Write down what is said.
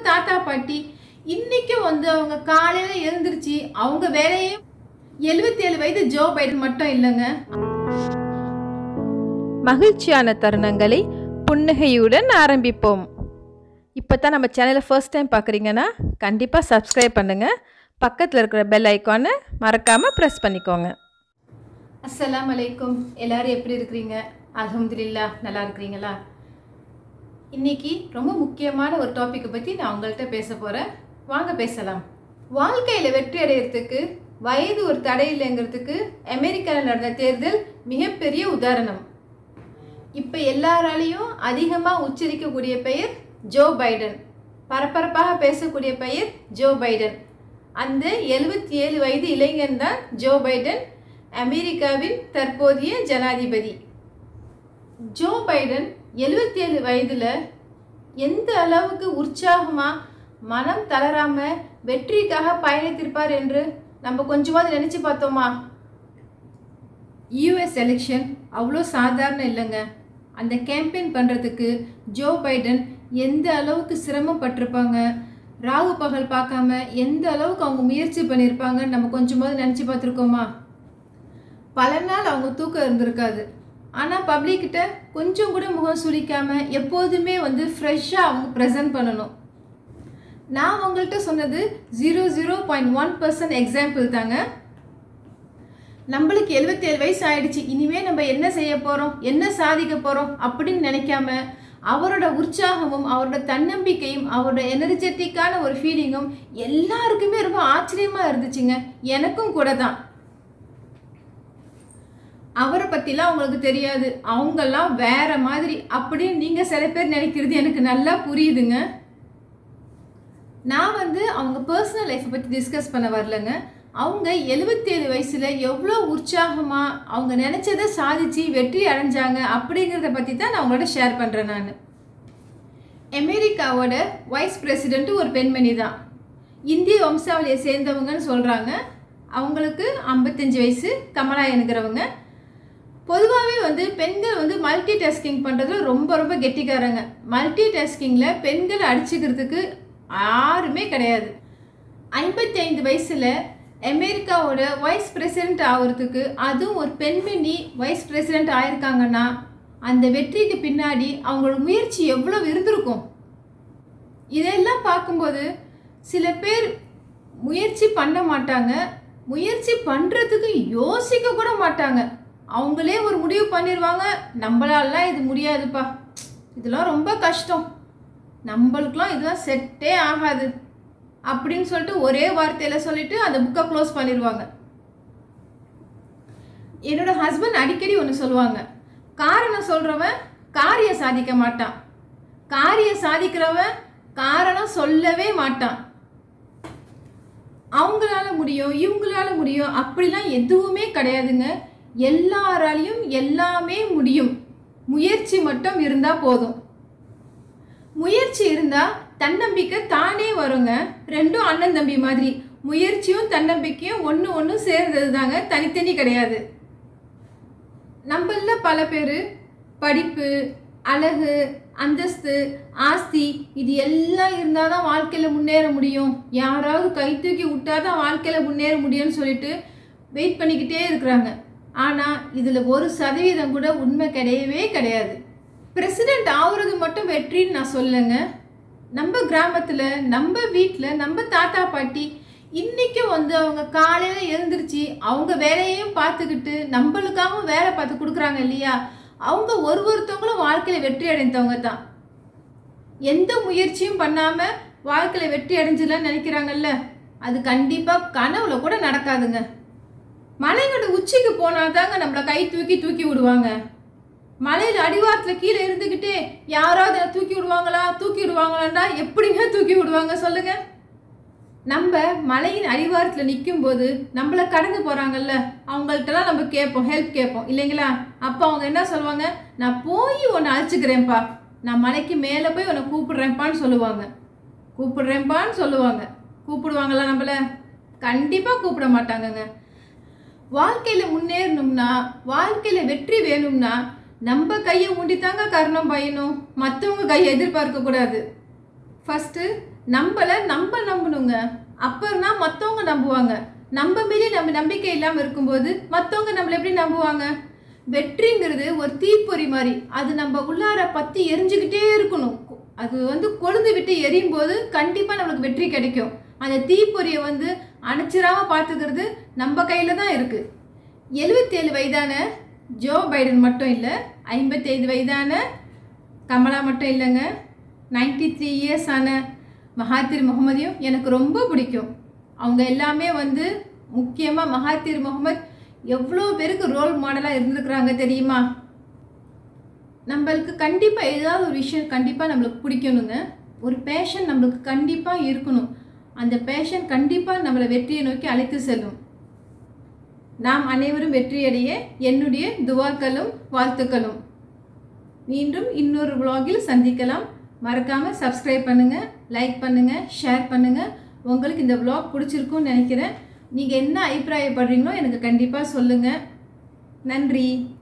தாத்தா பாட்டி இன்னைக்கும் வந்து அவங்க காலையில எழுந்திருச்சு அவங்க வேலையும் எழுபத்தி ஏழு வயது ஜோ பைடன் மட்டும் இல்லைங்க மகிழ்ச்சியான தருணங்களை புன்னகையுடன் ஆரம்பிப்போம் இப்போ தான் நம்ம சேனலை ஃபர்ஸ்ட் டைம் பார்க்குறீங்கன்னா கண்டிப்பாக சப்ஸ்கிரைப் பண்ணுங்கள் பக்கத்தில் இருக்கிற பெல் ஐக்கானை மறக்காமல் ப்ரெஸ் பண்ணிக்கோங்க அஸ்ஸலாமு அலைக்கும் எல்லாரும் எப்படி இருக்கிறீங்க அல்ஹம்துலில்லா நல்லா இருக்கிறீங்களா இன்னைக்கு ரொம்ப முக்கியமான ஒரு டாப்பிக்கை பற்றி நான் உங்கள்கிட்ட பேச போகிறேன் வாங்க பேசலாம் வாழ்க்கையில் வெற்றி அடையிறதுக்கு வயது ஒரு தடை இல்லைங்கிறதுக்கு அமெரிக்காவில் நடந்த தேர்தல் மிகப்பெரிய உதாரணம் இப்போ எல்லாராலையும் அதிகமாக உச்சரிக்கக்கூடிய பெயர் ஜோ பைடன் பரபரப்பாக பேசக்கூடிய பெயர் ஜோ பைடன் அந்த எழுபத்தி ஏழு வயது இளைஞன் தான் ஜோ பைடன் அமெரிக்காவின் தற்போதைய ஜனாதிபதி ஜோ பைடன் எழுபத்தி ஏழு வயதில் எந்த அளவுக்கு உற்சாகமாக மனம் தளராம வெற்றிக்காக பயணித்திருப்பார் என்று நம்ம கொஞ்சமாவது நினச்சி பார்த்தோமா யூஎஸ் எலெக்ஷன் அவ்வளோ சாதாரண இல்லைங்க அந்த கேம்பெயின் பண்ணுறதுக்கு ஜோ பைடன் எந்த அளவுக்கு சிரமப்பட்டிருப்பாங்க ராகு பகல் பார்க்காம எந்த அளவுக்கு அவங்க முயற்சி பண்ணியிருப்பாங்கன்னு நம்ம கொஞ்சமாவது நினச்சி பார்த்துருக்கோமா பல நாள் அவங்க தூக்கம் இருந்திருக்காது ஆனால் பப்ளிக்கிட்ட கொஞ்சம் கூட முகம் சுளிக்காம எப்போதுமே வந்து ஃப்ரெஷ்ஷாக அவங்க ப்ரெசென்ட் பண்ணணும் நான் உங்கள்கிட்ட சொன்னது zero zero point one percent example தாங்க நம்மளுக்கு எழுபத்தேழு வயசு ஆயிடுச்சு இனிமே நம்ம என்ன செய்ய போகிறோம் என்ன சாதிக்க போகிறோம் அப்படின்னு நினைக்காம அவரோட உற்சாகமும் அவரோட தன்னம்பிக்கையும் அவரோட எனர்ஜெட்டிக்கான ஒரு ஃபீலிங்கும் எல்லாருக்குமே ரொம்ப ஆச்சரியமாக இருந்துச்சுங்க எனக்கும் கூட தான் அவரை பற்றிலாம் உங்களுக்கு தெரியாது அவங்கெல்லாம் வேற மாதிரி அப்படின்னு நீங்கள் சில பேர் நினைக்கிறது எனக்கு நல்லா புரியுதுங்க நான் வந்து அவங்க பர்சனல் லைஃப்பை பற்றி டிஸ்கஸ் பண்ண வரலங்க அவங்க எழுபத்தேழு வயசில் எவ்வளோ உற்சாகமாக அவங்க நினச்சதை சாதிச்சு வெற்றி அடைஞ்சாங்க அப்படிங்கிறத பற்றி தான் நான் உங்களோட ஷேர் பண்ணுறேன் நான் அமெரிக்காவோட வைஸ் பிரசிடென்ட் ஒரு பெண்மணி தான் இந்திய வம்சாவளியை சேர்ந்தவங்கன்னு சொல்கிறாங்க அவங்களுக்கு ஐம்பத்தஞ்சு வயசு கமலா என்கிறவங்க பொதுவாகவே வந்து பெண்கள் வந்து மல்டி டாஸ்கிங் பண்ணுறதுல ரொம்ப ரொம்ப கெட்டிக்காரங்க மல்டி டாஸ்கிங்கில் பெண்களை அடிச்சுக்கிறதுக்கு யாருமே கிடையாது ஐம்பத்தி ஐந்து வயசில் அமெரிக்காவோட வைஸ் பிரசிடென்ட் ஆகிறதுக்கு அதுவும் ஒரு பெண்மணி வைஸ் பிரசிடென்ட் ஆயிருக்காங்கன்னா அந்த வெற்றிக்கு பின்னாடி அவங்களோட முயற்சி எவ்வளோ இருந்திருக்கும் இதெல்லாம் பார்க்கும்போது சில பேர் முயற்சி பண்ண மாட்டாங்க முயற்சி பண்ணுறதுக்கு யோசிக்க கூட மாட்டாங்க அவங்களே ஒரு முடிவு பண்ணிடுவாங்க நம்மளாலாம் இது முடியாதுப்பா இதெல்லாம் ரொம்ப கஷ்டம் நம்மளுக்கெலாம் இதெல்லாம் செட்டே ஆகாது அப்படின்னு சொல்லிட்டு ஒரே வார்த்தையில் சொல்லிட்டு அந்த புக்கை க்ளோஸ் பண்ணிடுவாங்க என்னோட ஹஸ்பண்ட் அடிக்கடி ஒன்று சொல்லுவாங்க காரணம் சொல்கிறவன் காரியம் சாதிக்க மாட்டான் காரியம் சாதிக்கிறவன் காரணம் சொல்லவே மாட்டான் அவங்களால முடியும் இவங்களால முடியும் அப்படிலாம் எதுவுமே கிடையாதுங்க எல்லாராலையும் எல்லாமே முடியும் முயற்சி மட்டும் இருந்தால் போதும் முயற்சி இருந்தால் தன்னம்பிக்கை தானே வருங்க ரெண்டும் அண்ணன் தம்பி மாதிரி முயற்சியும் தன்னம்பிக்கையும் ஒன்று ஒன்று சேர்ந்தது தாங்க தனித்தனி கிடையாது நம்மள பல பேர் படிப்பு அழகு அந்தஸ்து ஆஸ்தி இது எல்லாம் இருந்தால் தான் வாழ்க்கையில் முன்னேற முடியும் யாராவது கை தூக்கி விட்டால் தான் வாழ்க்கையில் முன்னேற முடியும்னு சொல்லிட்டு வெயிட் பண்ணிக்கிட்டே இருக்கிறாங்க ஆனால் இதில் ஒரு சதவீதம் கூட உண்மை கிடையவே கிடையாது பிரசிடெண்ட் ஆகுறது மட்டும் வெற்றின்னு நான் சொல்லுங்க நம்ம கிராமத்தில் நம்ம வீட்டில் நம்ம தாத்தா பாட்டி இன்றைக்கும் வந்து அவங்க காலையில் எழுந்திருச்சு அவங்க வேலையையும் பார்த்துக்கிட்டு நம்மளுக்காகவும் வேலை பார்த்து கொடுக்குறாங்க இல்லையா அவங்க ஒரு ஒருத்தவங்களும் வாழ்க்கையில் வெற்றி அடைந்தவங்க தான் எந்த முயற்சியும் பண்ணாமல் வாழ்க்கையில் வெற்றி அடைஞ்சிடலாம்னு நினைக்கிறாங்கல்ல அது கண்டிப்பாக கனவுல கூட நடக்காதுங்க மலையோட உச்சிக்கு போனாதாங்க நம்மளை கை தூக்கி தூக்கி விடுவாங்க மலையில் அடிவாரத்தில் கீழே இருந்துக்கிட்டே யாராவது தூக்கி விடுவாங்களா தூக்கி விடுவாங்களாண்டா எப்படிங்க தூக்கி விடுவாங்க சொல்லுங்க நம்ம மலையின் அடிவாரத்தில் நிற்கும் போது நம்மளை கடந்து போகிறாங்கல்ல அவங்கள்ட்டலாம் நம்ம கேட்போம் ஹெல்ப் கேட்போம் இல்லைங்களா அப்போ அவங்க என்ன சொல்லுவாங்க நான் போய் உன்னை அழைச்சிக்கிறேன்ப்பா நான் மலைக்கு மேலே போய் உன்னை கூப்பிடுறேன்ப்பான்னு சொல்லுவாங்க கூப்பிடுறேன்ப்பான்னு சொல்லுவாங்க கூப்பிடுவாங்களா நம்மள கண்டிப்பாக கூப்பிட மாட்டாங்கங்க வாழ்க்கையில் முன்னேறணும்னா வாழ்க்கையில் வெற்றி வேணும்னா நம்ம கையை ஊண்டித்தாங்க கர்ணம் பயணும் மற்றவங்க கையை எதிர்பார்க்க கூடாது ஃபஸ்ட்டு நம்மள நம்ம நம்பணுங்க அப்பன்னா மற்றவங்க நம்புவாங்க நம்ம மீறி நம்ம நம்பிக்கை இல்லாமல் இருக்கும்போது மற்றவங்க நம்மளை எப்படி நம்புவாங்க வெற்றிங்கிறது ஒரு தீப்பொறி மாதிரி அது நம்ம உள்ளார பற்றி எரிஞ்சுக்கிட்டே இருக்கணும் அது வந்து கொழுந்து விட்டு எரியும் போது கண்டிப்பாக நம்மளுக்கு வெற்றி கிடைக்கும் அந்த தீப்பொறியை வந்து அணைச்சிராம பார்த்துக்கிறது நம்ம கையில் தான் இருக்குது எழுபத்தேழு வயதான ஜோ பைடன் மட்டும் இல்லை ஐம்பத்தைந்து வயதான கமலா மட்டும் இல்லைங்க 93 த்ரீ இயர்ஸ் ஆன மகாத்திர் முகமதையும் எனக்கு ரொம்ப பிடிக்கும் அவங்க எல்லாமே வந்து முக்கியமாக மகாத்திர் முகமது எவ்வளோ பேருக்கு ரோல் மாடலாக இருந்திருக்கிறாங்க தெரியுமா நம்மளுக்கு கண்டிப்பாக ஏதாவது ஒரு விஷயம் கண்டிப்பாக நம்மளுக்கு பிடிக்கணுங்க ஒரு பேஷன் நம்மளுக்கு கண்டிப்பாக இருக்கணும் அந்த பேஷன் கண்டிப்பாக நம்மளை வெற்றியை நோக்கி அழைத்து செல்லும் நாம் அனைவரும் வெற்றியடைய என்னுடைய துவாக்களும் வாழ்த்துக்களும் மீண்டும் இன்னொரு vlogல் சந்திக்கலாம் மறக்காமல் சப்ஸ்கிரைப் பண்ணுங்கள் லைக் பண்ணுங்கள் ஷேர் பண்ணுங்கள் உங்களுக்கு இந்த vlog பிடிச்சிருக்கும்னு நினைக்கிறேன் நீங்கள் என்ன அபிப்பிராயப்படுறீங்களோ எனக்கு கண்டிப்பாக சொல்லுங்கள் நன்றி